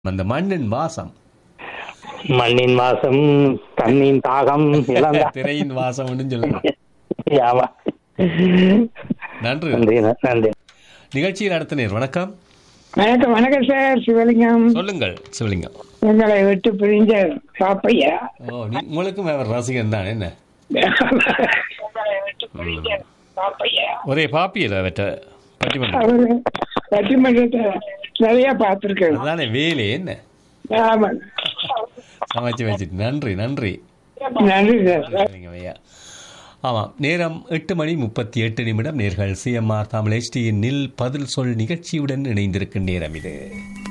அந்த மண்ணின் வாசம் மண்ணின் வாசம் தண்ணின் தாகம் எல்லாம் தான். திரையின் வாசம் சொல்லலாம் ஆமா நன்றி நன்றி நன்றி நிகழ்ச்சியில் அடுத்த நேர் வணக்கம் வணக்கம் வணக்கம் சார் சிவலிங்கம் சொல்லுங்கள் சிவலிங்கம் உங்களை விட்டு பிரிஞ்ச பாப்பையா ஓ நீ உங்களுக்கும் அவர் ரசிகன் தான் என்ன உங்களை விட்டு பிரிஞ்ச பாப்பையா ஒரே பாப்பியல அவற்ற பட்டிமன்றம் அவரு பட்டிமன்றத்தை நிறைய பார்த்திருக்கேன் அதுதானே வேலை என்ன ஆமா சமைச்சு வச்சுட்டு நன்றி நன்றி நன்றி சார் சரிங்க ஐயா ஆமாம் நேரம் எட்டு மணி முப்பத்தி எட்டு நிமிடம் நேர்கள் சிஎம்ஆர் தமிழ் HT யின் நில் பதில் சொல் நிகழ்ச்சியுடன் இணைந்திருக்கும் நேரம் இது